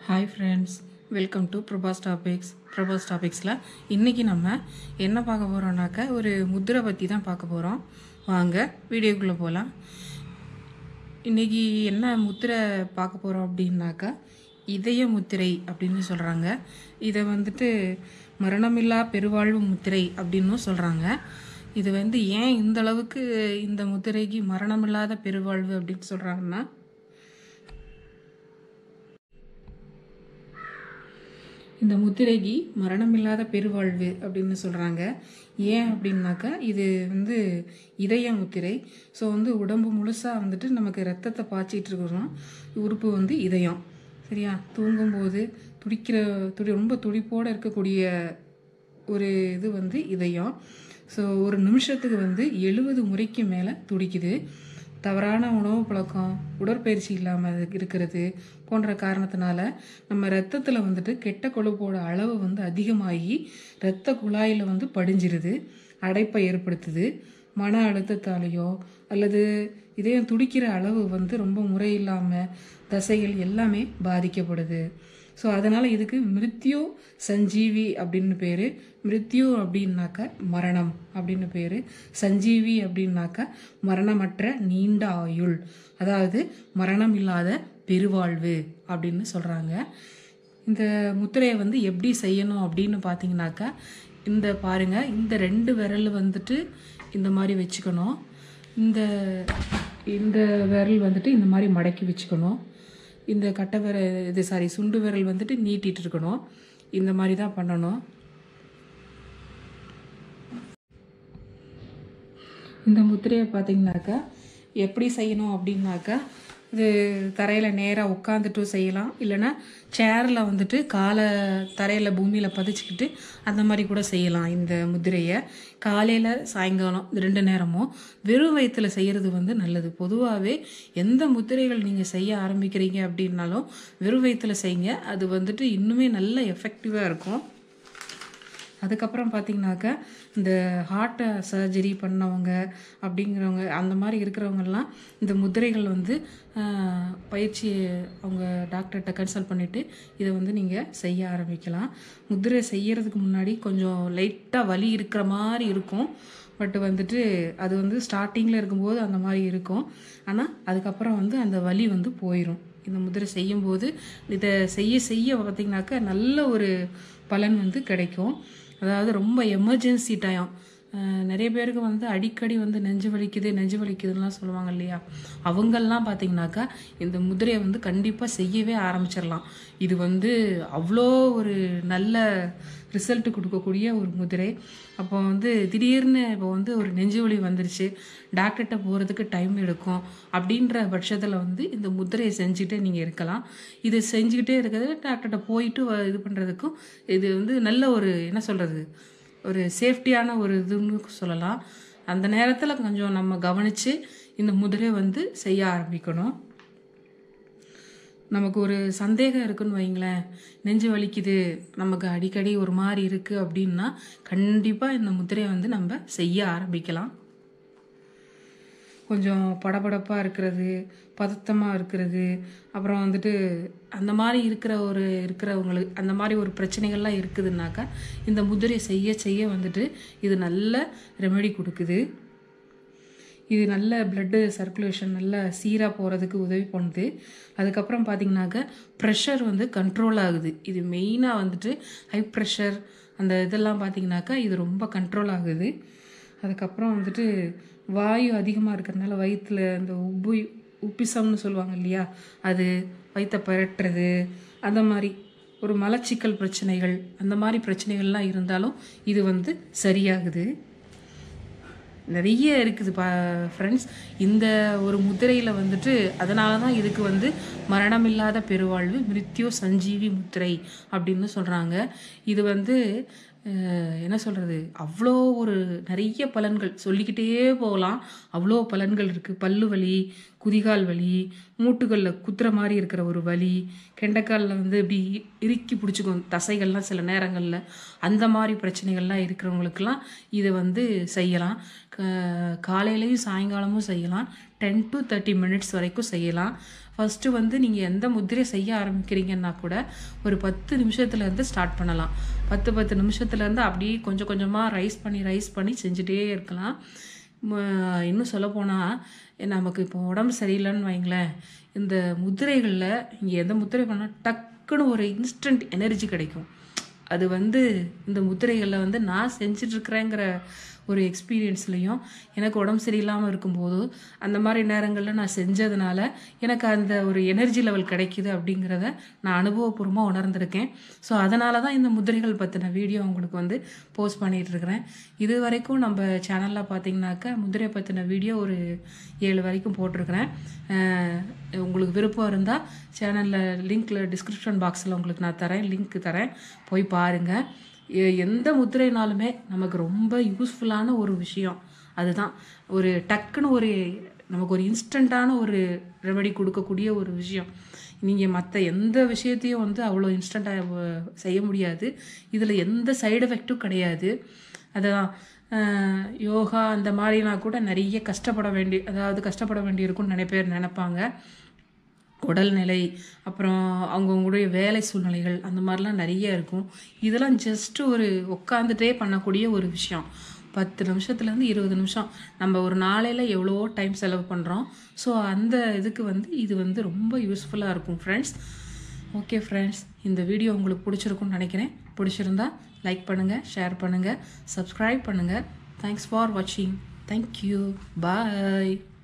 hi friends welcome to Prabhas topics பிரபாஸ் டாபிக்ஸில் இன்றைக்கி நம்ம என்ன பார்க்க போகிறோம்னாக்க ஒரு முத்திரை பற்றி தான் பார்க்க போகிறோம் வாங்க வீடியோக்குள்ளே போகலாம் இன்றைக்கி என்ன முத்திரை பார்க்க போகிறோம் அப்படின்னாக்கா இதய முத்திரை அப்படின்னு சொல்கிறாங்க இதை வந்துட்டு மரணமில்லா பெருவாழ்வு முத்திரை அப்படின்னும் சொல்கிறாங்க இது வந்து ஏன் இந்த அளவுக்கு இந்த முத்திரைக்கு மரணமில்லாத பெருவாழ்வு அப்படின்னு சொல்கிறாங்கன்னா இந்த முத்திரைக்கு மரணமில்லாத பெருவாழ்வு அப்படின்னு சொல்கிறாங்க ஏன் அப்படின்னாக்கா இது வந்து இதய முத்திரை ஸோ வந்து உடம்பு முழுசாக வந்துட்டு நமக்கு ரத்தத்தை பாய்ச்சிட்டு இருக்கிறோம் உறுப்பு வந்து இதயம் சரியா தூங்கும்போது துடிக்கிற துடி ரொம்ப துடிப்போடு இருக்கக்கூடிய ஒரு இது வந்து இதயம் ஸோ ஒரு நிமிஷத்துக்கு வந்து எழுபது முறைக்கு மேலே துடிக்குது தவறான உணவு பழக்கம் உடற்பயிற்சி இல்லாமல் இருக்கிறது போன்ற காரணத்தினால நம்ம ரத்தத்தில் வந்துட்டு கெட்ட கொழுப்போட அளவு வந்து அதிகமாகி இரத்த குழாயில் வந்து படிஞ்சிருது அடைப்பை ஏற்படுத்துது மன அழுத்தத்தாலேயோ அல்லது இதயம் துடிக்கிற அளவு வந்து ரொம்ப முறையில்லாமல் தசைகள் எல்லாமே பாதிக்கப்படுது ஸோ அதனால் இதுக்கு மிருத்யு சஞ்சீவி அப்படின்னு பேர் மிருத்யு அப்படின்னாக்க மரணம் அப்படின்னு பேர் சஞ்சீவி அப்படின்னாக்க மரணமற்ற நீண்ட ஆயுள் அதாவது மரணம் இல்லாத பெருவாழ்வு அப்படின்னு சொல்கிறாங்க இந்த முத்திரையை வந்து எப்படி செய்யணும் அப்படின்னு பார்த்தீங்கன்னாக்கா இந்த பாருங்கள் இந்த ரெண்டு விரல் வந்துட்டு இந்த மாதிரி வச்சுக்கணும் இந்த இந்த விரல் வந்துட்டு இந்த மாதிரி மடக்கி வச்சுக்கணும் இந்த கட்டை விரல் இது சாரி சுண்டு விரல் வந்துட்டு நீட்டிட்டு இருக்கணும் இந்த மாதிரி தான் பண்ணணும் இந்த முத்திரையை பார்த்தீங்கன்னாக்கா எப்படி செய்யணும் அப்படின்னாக்கா இது தரையில் நேராக உட்காந்துட்டும் செய்யலாம் இல்லைன்னா சேரில் வந்துட்டு காலை தரையில் பூமியில் பதிச்சுக்கிட்டு அந்த மாதிரி கூட செய்யலாம் இந்த முதிரையை காலையில் சாயங்காலம் இந்த ரெண்டு நேரமும் வெறும் வயிற்றில் செய்கிறது வந்து நல்லது பொதுவாகவே எந்த முத்திரைகள் நீங்கள் செய்ய ஆரம்பிக்கிறீங்க அப்படின்னாலும் வெறும் வயிற்றில் செய்யுங்க அது வந்துட்டு இன்னுமே நல்ல எஃபெக்டிவாக இருக்கும் அதுக்கப்புறம் பார்த்தீங்கன்னாக்கா இந்த ஹார்ட்டை சர்ஜரி பண்ணவங்க அப்படிங்கிறவங்க அந்த மாதிரி இருக்கிறவங்கெல்லாம் இந்த முதிரைகள் வந்து பயிற்சி அவங்க டாக்டர்கிட்ட கன்சல்ட் பண்ணிவிட்டு இதை வந்து நீங்கள் செய்ய ஆரம்பிக்கலாம் முதிரை செய்யறதுக்கு முன்னாடி கொஞ்சம் லைட்டாக வலி இருக்கிற மாதிரி இருக்கும் பட் வந்துட்டு அது வந்து ஸ்டார்டிங்கில் இருக்கும்போது அந்த மாதிரி இருக்கும் ஆனால் அதுக்கப்புறம் வந்து அந்த வலி வந்து போயிடும் இந்த முதிரை செய்யும்போது இதை செய்ய செய்ய பார்த்திங்கனாக்கா நல்ல ஒரு பலன் வந்து கிடைக்கும் அதாவது ரொம்ப எமர்ஜென்சி டைம் நிறைய பேருக்கு வந்து அடிக்கடி வந்து நெஞ்சு வலிக்குது நெஞ்சு வலிக்குதுலாம் சொல்லுவாங்க இல்லையா அவங்கெல்லாம் பார்த்தீங்கன்னாக்கா இந்த முதிரையை வந்து கண்டிப்பாக செய்யவே ஆரம்பிச்சிடலாம் இது வந்து அவ்வளோ ஒரு நல்ல ரிசல்ட் கொடுக்கக்கூடிய ஒரு முதிரை அப்போ வந்து திடீர்னு இப்போ வந்து ஒரு நெஞ்சு வலி வந்துருச்சு டாக்டர்கிட்ட போகிறதுக்கு டைம் எடுக்கும் அப்படின்ற பட்சத்தில் வந்து இந்த முதிரையை செஞ்சுட்டே நீங்கள் இருக்கலாம் இது செஞ்சுக்கிட்டே இருக்கிறது டாக்டர்கிட்ட போயிட்டு இது பண்ணுறதுக்கும் இது வந்து நல்ல ஒரு என்ன சொல்கிறது ஒரு சேஃப்டியான ஒரு இதுன்னு சொல்லலாம் அந்த நேரத்தில் கொஞ்சம் நம்ம கவனித்து இந்த முதிரை வந்து செய்ய ஆரம்பிக்கணும் நமக்கு ஒரு சந்தேகம் இருக்குன்னு வைங்களேன் நெஞ்சு வலிக்குது நமக்கு அடிக்கடி ஒரு மாதிரி இருக்குது அப்படின்னா கண்டிப்பாக இந்த முதிரையை வந்து நம்ம செய்ய ஆரம்பிக்கலாம் கொஞ்சம் படபடப்பாக இருக்கிறது பதத்தமாக இருக்கிறது அப்புறம் வந்துட்டு அந்த மாதிரி இருக்கிற ஒரு இருக்கிறவங்களுக்கு அந்த மாதிரி ஒரு பிரச்சனைகள்லாம் இருக்குதுன்னாக்கா இந்த முதிரை செய்ய செய்ய வந்துட்டு இது நல்ல ரெமெடி கொடுக்குது இது நல்ல பிளட்டு சர்க்குலேஷன் நல்ல சீராக போகிறதுக்கு உதவி பண்ணுது அதுக்கப்புறம் பார்த்திங்கனாக்கா ப்ரெஷர் வந்து கண்ட்ரோல் ஆகுது இது மெயினாக வந்துட்டு ஹை ப்ரெஷர் அந்த இதெல்லாம் பார்த்திங்கனாக்கா இது ரொம்ப கண்ட்ரோல் ஆகுது அதுக்கப்புறம் வந்துட்டு வாயு அதிகமாக இருக்கிறதுனால வயிற்றில் அந்த உப்பு உப்பிசம்னு சொல்லுவாங்க இல்லையா அது வயிற்றை பரட்டுறது அந்த மாதிரி ஒரு மலச்சிக்கல் பிரச்சனைகள் அந்த மாதிரி பிரச்சனைகள்லாம் இருந்தாலும் இது வந்து சரியாகுது நிறைய இருக்குது பா ஃப்ரெண்ட்ஸ் இந்த ஒரு முத்திரையில் வந்துட்டு அதனால தான் இதுக்கு வந்து மரணமில்லாத பெருவாழ்வு மிருத்யோ சஞ்சீவி முத்திரை அப்படின்னு சொல்கிறாங்க இது வந்து என்ன சொல்கிறது அவ்வளோ ஒரு நிறைய பலன்கள் சொல்லிக்கிட்டே போகலாம் அவ்வளோ பலன்கள் இருக்குது பல்லு வலி குதிகால் வலி மூட்டுகளில் குத்துற மாதிரி இருக்கிற ஒரு வலி கெண்டைக்காலில் வந்து இப்படி இறுக்கி பிடிச்சிக்கும் தசைகள்லாம் சில நேரங்களில் அந்த மாதிரி பிரச்சனைகள்லாம் இருக்கிறவங்களுக்கெல்லாம் இதை வந்து செய்யலாம் காலையிலையும் சாயங்காலமும் செய்யலாம் டென் டு தேர்ட்டி மினிட்ஸ் வரைக்கும் செய்யலாம் ஃபஸ்ட்டு வந்து நீங்கள் எந்த முத்திரை செய்ய ஆரம்பிக்கிறீங்கன்னா கூட ஒரு பத்து நிமிஷத்துலேருந்து ஸ்டார்ட் பண்ணலாம் பத்து பத்து நிமிஷத்துலேருந்து அப்படியே கொஞ்சம் கொஞ்சமாக ரைஸ் பண்ணி ரைஸ் பண்ணி செஞ்சுட்டே இருக்கலாம் ம- இன்னும் சொல்லப்போனால் நமக்கு இப்போ உடம்பு சரியில்லைன்னு வைங்களேன் இந்த முத்திரைகளில் இங்கே எந்த முத்திரை பண்ணால் டக்குன்னு ஒரு இன்ஸ்டன்ட் எனர்ஜி கிடைக்கும் அது வந்து இந்த முத்திரைகளில் வந்து நான் செஞ்சிட்ருக்கிறேங்கிற ஒரு எக்ஸ்பீரியன்ஸ்லையும் எனக்கு உடம்பு சரியில்லாமல் இருக்கும்போது அந்த மாதிரி நேரங்களில் நான் செஞ்சதுனால எனக்கு அந்த ஒரு எனர்ஜி லெவல் கிடைக்குது அப்படிங்கிறத நான் அனுபவபூர்வமாக உணர்ந்திருக்கேன் ஸோ அதனால தான் இந்த முதிரைகள் பற்றின வீடியோ உங்களுக்கு வந்து போஸ்ட் பண்ணிட்டு இருக்கிறேன் இது வரைக்கும் நம்ம சேனலில் பார்த்தீங்கன்னாக்கா முதிரை பற்றின வீடியோ ஒரு ஏழு வரைக்கும் போட்டிருக்கிறேன் அஹ் உங்களுக்கு விருப்பம் இருந்தால் சேனலில் லிங்க்கில் டிஸ்கிரிப்ஷன் பாக்ஸில் உங்களுக்கு நான் தரேன் லிங்க் தரேன் போய் பாருங்கள் எ- எந்த முத்திரைனாலுமே நமக்கு ரொம்ப யூஸ்ஃபுல்லான ஒரு விஷயம் அதுதான் ஒரு டக்குன்னு ஒரு நமக்கு ஒரு இன்ஸ்டண்ட்டான ஒரு ரெமெடி கொடுக்கக்கூடிய ஒரு விஷயம் நீங்கள் மற்ற எந்த விஷயத்தையும் வந்து அவ்வளோ இன்ஸ்டண்ட்டாக செய்ய முடியாது இதில் எந்த சைடு எஃபெக்ட்டும் கிடையாது அதுதான் அஹ், யோகா அந்த மாதிரினா கூட நிறைய கஷ்டப்பட வேண்டி அதாவது கஷ்டப்பட வேண்டியிருக்கும்னு நிறைய பேர் நினைப்பாங்க உடல்நிலை அப்புறம் அவங்கவுங்களுடைய வேலை சூழ்நிலைகள் அந்த மாதிரிலாம் நிறைய இருக்கும் இதெல்லாம் ஜஸ்ட் ஒரு உட்காந்துட்டே பண்ணக்கூடிய ஒரு விஷயம் பத்து நிமிஷத்துலேருந்து இருபது நிமிஷம் நம்ம ஒரு நாளையில் எவ்வளோ டைம் செலவு பண்ணுறோம் ஸோ அந்த இதுக்கு வந்து இது வந்து ரொம்ப யூஸ்ஃபுல்லாக இருக்கும் ஃப்ரெண்ட்ஸ் ஓகே ஃப்ரெண்ட்ஸ் இந்த வீடியோ உங்களுக்கு பிடிச்சிருக்கும்னு நினைக்கிறேன் பிடிச்சிருந்தா லைக் பண்ணுங்கள் ஷேர் பண்ணுங்கள் சப்ஸ்கிரைப் பண்ணுங்கள் தேங்க்ஸ் ஃபார் வாட்சிங் தேங்க்யூ பாய்